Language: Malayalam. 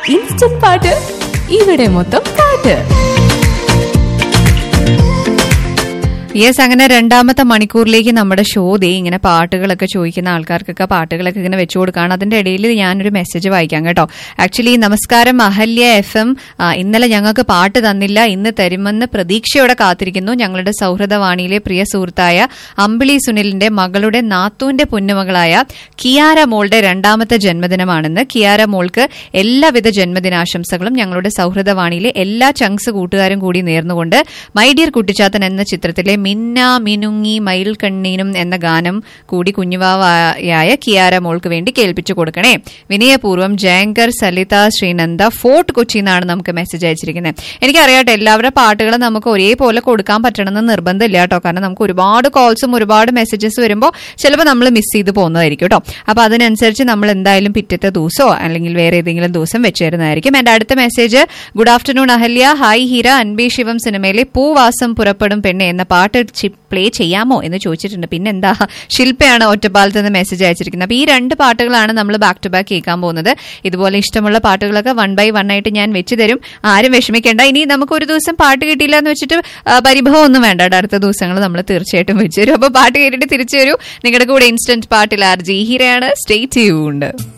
ഇൻസ്റ്റന്റ് പാട്ട് ഇവിടെ മൊത്തം പാട്ട് യെസ് അങ്ങനെ രണ്ടാമത്തെ മണിക്കൂറിലേക്ക് നമ്മുടെ ഷോ ദേ ഇങ്ങനെ പാട്ടുകളൊക്കെ ചോദിക്കുന്ന ആൾക്കാർക്കൊക്കെ പാട്ടുകളൊക്കെ ഇങ്ങനെ വെച്ചു കൊടുക്കുകയാണ് അതിന്റെ ഇടയിൽ ഞാനൊരു മെസ്സേജ് വായിക്കാം കേട്ടോ ആക്ച്വലി നമസ്കാരം അഹല്യ എഫ് എം ഇന്നലെ ഞങ്ങൾക്ക് പാട്ട് തന്നില്ല ഇന്ന് തരുമെന്ന് പ്രതീക്ഷയോടെ കാത്തിരിക്കുന്നു ഞങ്ങളുടെ സൗഹൃദവാണിയിലെ പ്രിയ സുഹൃത്തായ അമ്പിളി സുനിലിന്റെ മകളുടെ നാത്തൂന്റെ പൊന്നുമകളായ കിയാര മോളുടെ രണ്ടാമത്തെ ജന്മദിനമാണെന്ന് കിയാര മോൾക്ക് എല്ലാവിധ ജന്മദിനാശംസകളും ഞങ്ങളുടെ സൗഹൃദവാണിയിലെ എല്ലാ ചങ്സ് കൂട്ടുകാരും കൂടി നേർന്നുകൊണ്ട് മൈ ഡിയർ കുട്ടിച്ചാത്തൻ എന്ന ചിത്രത്തിലെ മിന്ന മിനുങ്ങി മയിൽ കണ്ണീനും എന്ന ഗാനം കൂടി കുഞ്ഞുവാവായ കിയാര മോൾക്ക് വേണ്ടി കേൾപ്പിച്ചു കൊടുക്കണേ വിനയപൂർവ്വം ജയങ്കർ സലിത ശ്രീനന്ദ ഫോർട്ട് കൊച്ചി എന്നാണ് നമുക്ക് മെസ്സേജ് അയച്ചിരിക്കുന്നത് എനിക്കറിയാട്ടെ എല്ലാവരുടെ പാട്ടുകളും നമുക്ക് ഒരേപോലെ കൊടുക്കാൻ പറ്റണമെന്ന് നിർബന്ധമില്ല കേട്ടോ കാരണം നമുക്ക് ഒരുപാട് കോൾസും ഒരുപാട് മെസ്സേജസ് വരുമ്പോൾ ചിലപ്പോൾ നമ്മൾ മിസ് ചെയ്ത് പോകുന്നതായിരിക്കും കേട്ടോ അപ്പൊ അതിനനുസരിച്ച് നമ്മൾ എന്തായാലും പിറ്റത്തെ ദിവസമോ അല്ലെങ്കിൽ വേറെ ഏതെങ്കിലും ദിവസം വെച്ചിരുന്നതായിരിക്കും എന്റെ അടുത്ത message good afternoon Ahalya hi Heera Anbe Sivam സിനിമയിലെ പൂവാസം പുറപ്പെടും പെണ്ണെ എന്ന പാട്ട് പ്ലേ ചെയ്യാമോ എന്ന് ചോദിച്ചിട്ടുണ്ട് പിന്നെ എന്താ ശില്പയാണ് ഒറ്റപ്പാലത്ത് നിന്ന് മെസ്സേജ് അയച്ചിരിക്കുന്നത് അപ്പൊ ഈ രണ്ട് പാട്ടുകളാണ് നമ്മൾ ബാക്ക് ടു ബാക്ക് കേൾക്കാൻ പോകുന്നത് ഇതുപോലെ ഇഷ്ടമുള്ള പാട്ടുകളൊക്കെ വൺ ബൈ വൺ ആയിട്ട് ഞാൻ വെച്ചു തരും ആരും വിഷമിക്കേണ്ട ഇനി നമുക്ക് ഒരു ദിവസം പാട്ട് കിട്ടിയില്ല എന്ന് വെച്ചിട്ട് ആ, പരിഭവം ഒന്നും വേണ്ട കേട്ടോ. അടുത്ത ദിവസങ്ങൾ നമ്മൾ തീർച്ചയായിട്ടും വെച്ചു തരും അപ്പൊ പാട്ട് കേട്ടിട്ട് തിരിച്ചു വരൂ നിങ്ങളുടെ കൂടെ ഇൻസ്റ്റന്റ് പാട്ടിൽ ആർ ജി ഹീരയാണ് സ്റ്റേ ട്യൂൺഡ്